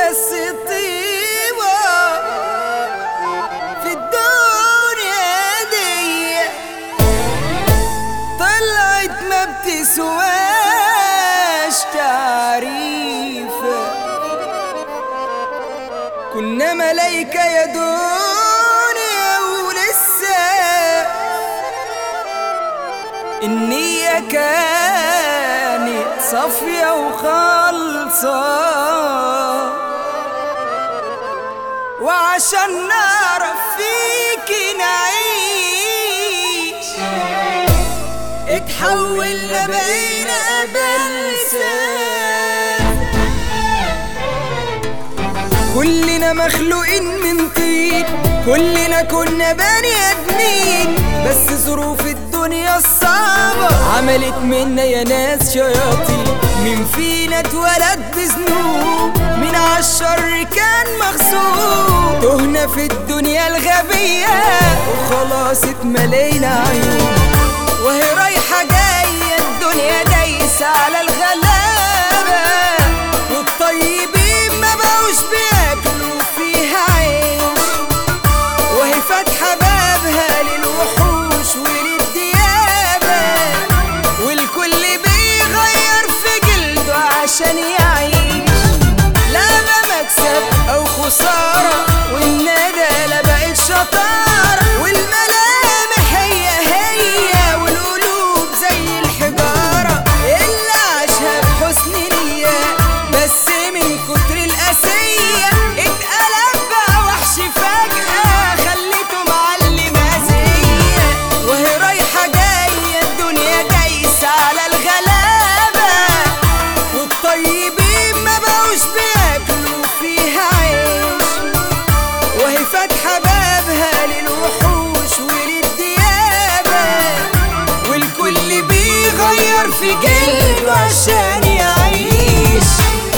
بس الطيبة في الدنيا دي طلعت ما بتسواش تعريفة كنا ملايكة يا دنيا ولسه النية كانت صافية وخالصة وعشان نعرف فيكي نعيش اتحولنا بقينا بلسان كلنا مخلوقين من طين كلنا كنا بني ادمين بس ظروف الدنيا الصعبة عملت منا يا ناس شياطين مين فينا اتولد بذنوب مين عالشر كان مغصوب تهنا في الدنيا الغبية وخلاص اتملينا عيون وهي رايحة جاية الدنيا دايسة على الغلابة والطيبين ما بقوش بياكلوا فيها عيش وهي فاتحة بابها للوحوش وللديابة والكل بيغير في جلده عشان يعيش لا ده مكسب أو خسارة والندى لا بقت شطارة والملامح هي هي والقلوب زي الحجارة اللي عاشها بحسن نية بس من كتر القاسية اتقلب بقى وحش فجأة خليته معلم أذية وهي رايحة جاية الدنيا دايسة على الغلابة والطيبين ما بقوش بياكلوا فيها عيش وهي فاتحة بابها للوحوش وللديابة والكل بيغير في جلده عشان يعيش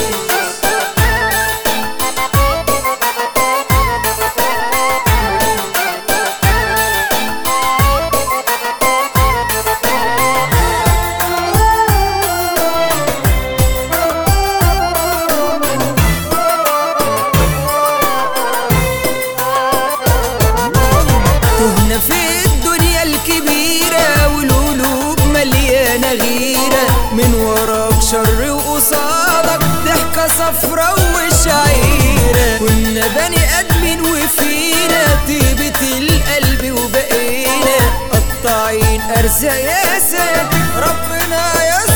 تهنا في الدنيا الكبيرة والقلوب مليانة غيرة من وراك شر وقصادك ضحكة صفرا وشعيرة كنا بني آدمين وفينا طيبة القلب وبقينا قطاعين أرزاق يا ساتر ربنا يستر